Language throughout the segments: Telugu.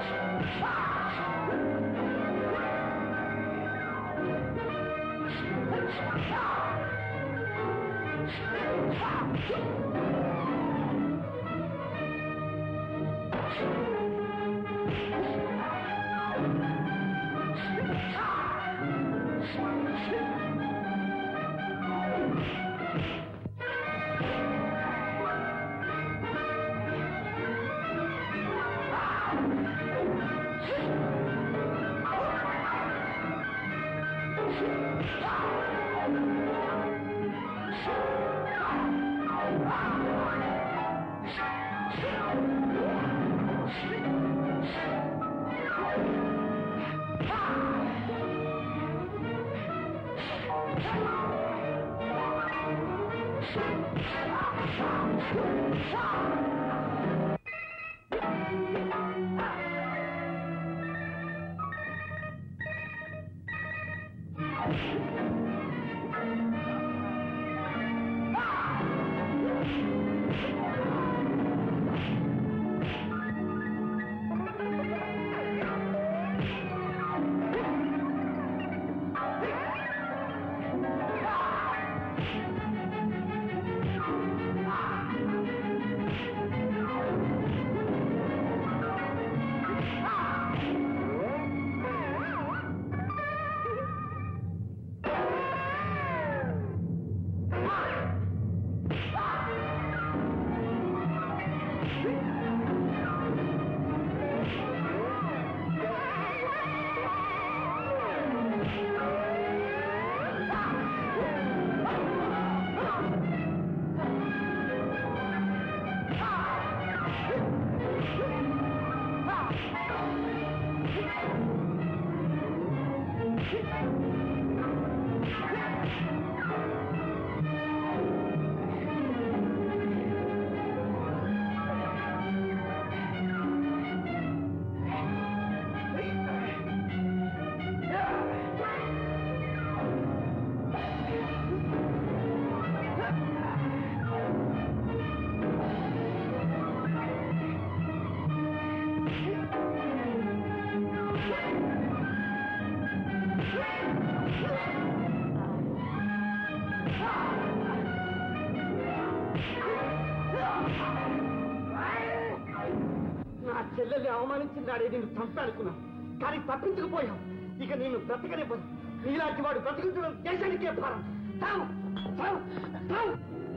నా చెల్లెల్ని అవమానించినాడే నేను చంపానుకున్నాను కానీ తప్పించకపోయావు ఇక నేను బ్రతకనివ్వను నీలాంటి వాడు బ్రతికించడం దేశానికే భారం చావు చావు చావు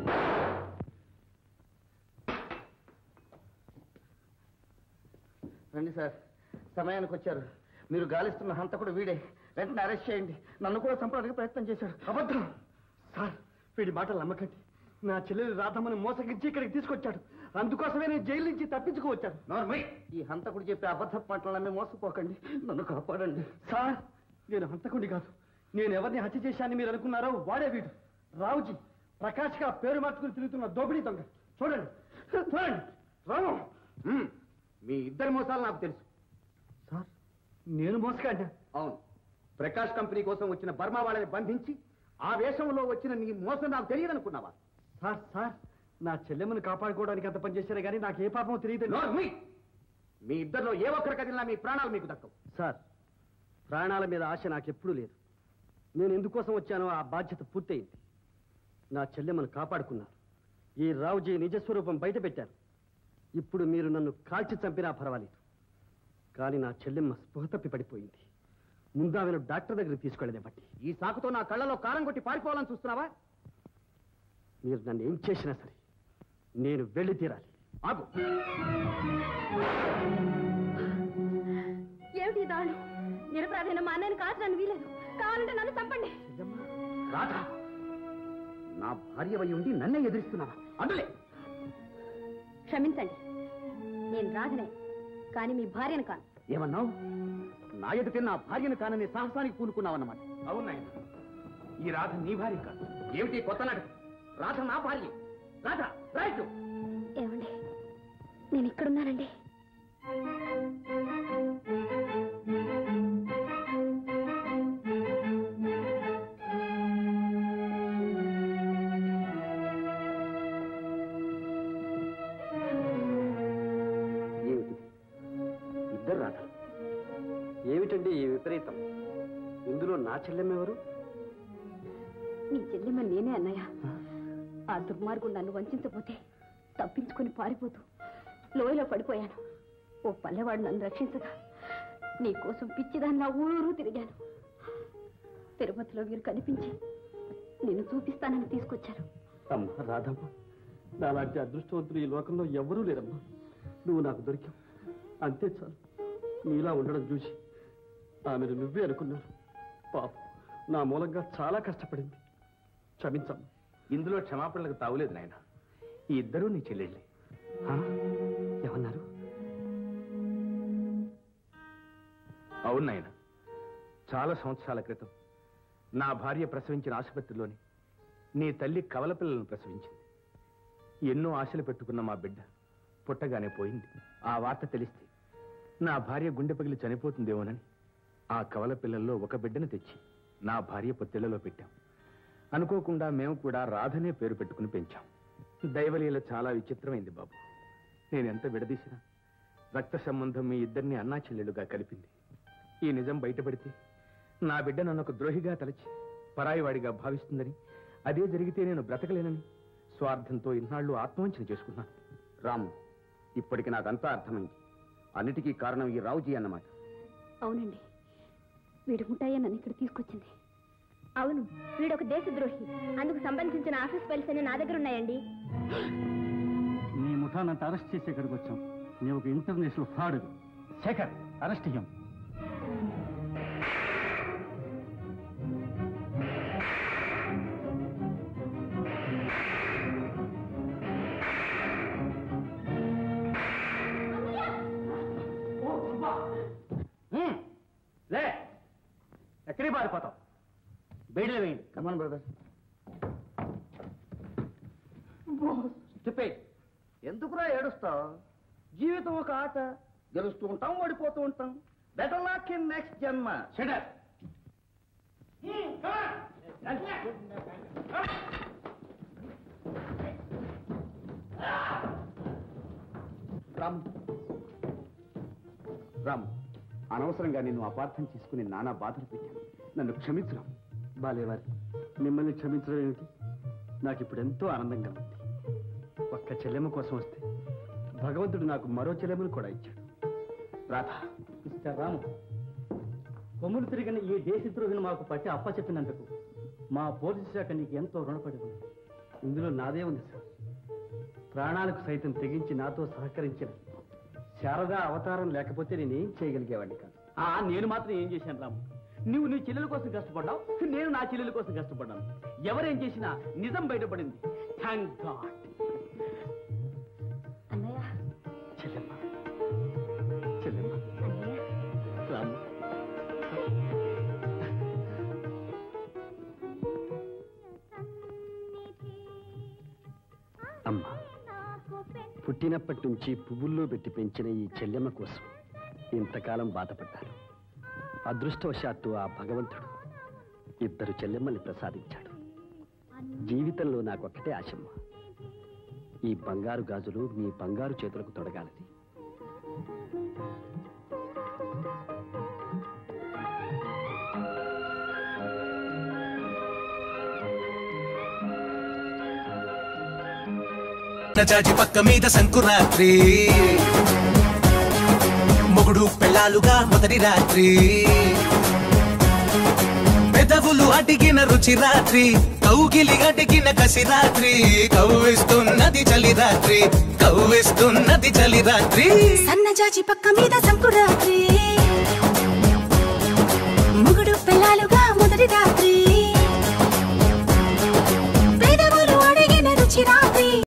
రండి సార్ సమయానికి వచ్చారు మీరు గాలిస్తున్న హంతకుడు వీడే వెంటనే అరెస్ట్ చేయండి నన్ను కూడా చంపడానికి ప్రయత్నం చేశాడు అబద్ధం సార్ వీడి మాటలు నమ్మకండి నా చెల్లెలు రాధమ్మని మోసగించి ఇక్కడికి తీసుకొచ్చాడు అందుకోసమే నేను జైలు నుంచి తప్పించుకోవచ్చాను నార్మల్ ఈ హంతకుడు చెప్పే అబద్ధ మాటలు నమ్మి మోసపోకండి నన్ను కాపాడండి సార్ నేను హంతకుడి కాదు నేను ఎవరిని హత్య చేశానని మీరు అనుకున్నారో వాడే వీడు రావుజీ ప్రకాష్గా పేరు మార్చుకుని తిరుగుతున్న దోపిడీ దొంగ చూడండి చూడండి రాము మీ ఇద్దరి మోసాలు నాకు తెలుసు సార్ నేను మోసగాడినా అవును ప్రకాష్ కంపెనీ కోసం వచ్చిన బర్మా వాళ్ళని బంధించి ఆ వేషంలో వచ్చిన నీ మోసం నాకు తెలియదనుకున్నావా సార్ సార్ నా చెల్లెమ్మను కాపాడుకోవడానికి అంత పని చేశారే కానీ నాకు ఏ పాపం తెలియదు నోరు మూయ్. మీ ఇద్దరిలో ఏ ఒక్కరి కదిలినా మీ ప్రాణాలు మీకు దక్కవు సార్ ప్రాణాల మీద ఆశ నాకు ఎప్పుడూ లేదు నేను ఎందుకోసం వచ్చానో ఆ బాధ్యత పూర్తయింది నా చెల్లెమ్మను కాపాడుకున్నారు ఈ రావుజీ నిజస్వరూపం బయట పెట్టారు ఇప్పుడు మీరు నన్ను కాల్చి చంపినా పర్వాలేదు కానీ నా చెల్లెమ్మ స్పృహ తప్పి పడిపోయింది ముందు ఆమెను డాక్టర్ దగ్గరికి తీసుకెళ్ళదే బట్టి ఈ సాకుతో నా కళ్ళలో కారం కొట్టి పారిపోవాలని చూస్తున్నావా మీరు నన్ను ఏం చేసినా సరే నేను వెళ్ళి తీరాలి ఆగు ఏమిటి ఈ దారుణం నిరపరాధైన మా అన్నయ్యని కాల్చడానికి వీలేదు కావాలంటే నన్ను చంపండి రాధా నా భార్య వై ఉండి నన్నే ఎదిరిస్తున్నావా అందులే క్షమించండి నేను రాజనే కానీ మీ భార్యను కాను ఏమన్నావు నా ఎదుటే నా భార్యను కానని సాహసానికి పూనుకున్నావన్నమాట అవునాయన ఈ రాధ నీ భార్య కాదు ఏమిటి కొత్త నాటకం రాధ నా భార్య రాధ రైట్ ఏమండి నేను ఇక్కడున్నానండి ఏమిటి ఇద్దరు రాధ ఏమిటండి ఈ విపరీతం ఇందులో నా చెల్లెమ్మెవరు నీ చెల్లెమ్మ నేనే అన్నయ్య ఆ దుర్మార్గుడు నన్ను వంచకపోతే తప్పించుకొని పారిపోతూ లోయలో పడిపోయాను ఓ పల్లెవాడు నన్ను రక్షించగా నీ కోసం పిచ్చిదాన్ని నా ఊరూరు తిరిగాను తిరుపతిలో మీరు కనిపించి నిన్ను చూపిస్తానని తీసుకొచ్చారు అమ్మ రాధమ్మ నాలాంటి అదృష్టవంతులు ఈ లోకంలో ఎవ్వరూ లేరమ్మా నువ్వు నాకు దొరికావు అంతే చాలు నీలా ఉండడం చూసి ఆమెను నువ్వే అనుకున్నాను పాపం నా మూలంగా చాలా కష్టపడింది క్షమించమ్మా ఇందులో క్షమాపణలకు తావులేదు నాయన ఈ ఇద్దరూ నీ చెల్లెళ్ళే ఆ? ఏమన్నారు అవును నాయన చాలా సంవత్సరాల క్రితం నా భార్య ప్రసవించిన ఆసుపత్రిలోని నీ తల్లి కవల పిల్లలను ప్రసవించింది ఎన్నో ఆశలు పెట్టుకున్న మా బిడ్డ పుట్టగానే పోయింది ఆ వార్త తెలిస్తే నా భార్య గుండె పగిలి చనిపోతుందేమోనని ఆ కవల పిల్లల్లో ఒక బిడ్డను తెచ్చి నా భార్య పొత్తిళ్లలో పెట్టాం అనుకోకుండా మేము కూడా రాధనే పేరు పెట్టుకుని పెంచాం దైవలీల చాలా విచిత్రమైంది బాబు నేనెంత విడదీసినా రక్త సంబంధం మీ ఇద్దరిని అన్నా చెల్లెలుగా కలిపింది ఈ నిజం బయటపడితే నా బిడ్డ నన్ను ఒక ద్రోహిగా తలచి పరాయివాడిగా భావిస్తుందని అదే జరిగితే నేను బ్రతకలేనని స్వార్థంతో ఇన్నాళ్ళు ఆత్మవంచన చేసుకున్నాను రాము ఇప్పటికి నాకంతా అర్థమైంది అన్నిటికీ కారణం ఈ రావుజీ అన్నమాట అవునండి వీడు ముట్టయ్య నన్ను ఇక్కడ తీసుకొచ్చింది అవును వీడు ఒక దేశద్రోహి అందుకు సంబంధించిన ఆఫీస్ ఫైల్స్ అన్ని నా దగ్గర ఉన్నాయండి నీ ముఠానంత అరెస్ట్ చేసి ఇక్కడికి వచ్చాం నీ ఒక ఇంటర్నేషనల్ ఫ్రాడ్ శేఖర్ అరెస్ట్ అయ్యాం లే ఎక్కడికి పారిపోతాం బయటలో వేయండి కమాన్ బ్రదర్ చెప్పే ఎందుకురా ఏడుస్తావు జీవితం ఒక ఆట గెలుస్తూ ఉంటాం ఓడిపోతూ ఉంటాం బెటర్ లాక్ ఇన్ నెక్స్ట్ జన్మ షటర్ రాము రాము అనవసరంగా నిన్ను అపార్థం చేసుకుని నానా బాధలు పెట్టాను నన్ను క్షమించు రాము బాలేవారి మిమ్మల్ని క్షమించడం ఏమిటి నాకు ఇప్పుడు ఎంతో ఆనందంగా ఉంది ఒక్క చెల్లెమ్మ కోసం వస్తే భగవంతుడు నాకు మరో చెల్లెమ్మను కూడా ఇచ్చాడు రాధ మిస్టర్ రాము కొమ్ములు తిరిగిన ఈ దేశద్రోహిని మాకు పట్టి అప్పచెప్పినందుకు మా పోలీసు శాఖ నీకు ఎంతో రుణపడి ఉంది ఇందులో నాదే ఉంది సార్ ప్రాణాలకు సైతం తెగించి నాతో సహకరించిన శారదా అవతారం లేకపోతే నేనేం చేయగలిగేవాడిని కాదు ఆ నేను మాత్రం ఏం చేశాను రాము నువ్వు నీ చెల్లెల కోసం కష్టపడ్డావు నేను నా చెల్లెల కోసం కష్టపడ్డాను ఎవరేం చేసినా నిజం బయటపడింది థ్యాంక్ గాడ్ అన్నయ్య చెల్లెమ్మ చెల్లెమ్మ అన్నయ్య రాము అమ్మా పుట్టినప్పటి నుంచి పువ్వుల్లో పెట్టి పెంచిన ఈ చెల్లెమ్మ కోసం ఇంతకాలం బాధపడ్డాను అదృష్టవశాత్తు ఆ భగవంతుడు ఇద్దరు చెల్లెమ్మల్ని ప్రసాదించాడు జీవితంలో నాకొక్కటే ఆశమ్మ ఈ బంగారు గాజులు మీ బంగారు చేతులకు తొడగాలని చాచి పక్క మీద సంకురాత్రి మొగుడు పెళ్ళాలుగా మొదటి రాత్రి పెదవులు అడిగిన రుచి రాత్రి కౌగిలి అడిగిన కసి రాత్రి కవ్విస్తున్నది చలి రాత్రి కవ్విస్తున్నది చలి రాత్రి సన్నజాజి పక్క మీద సంకురాత్రి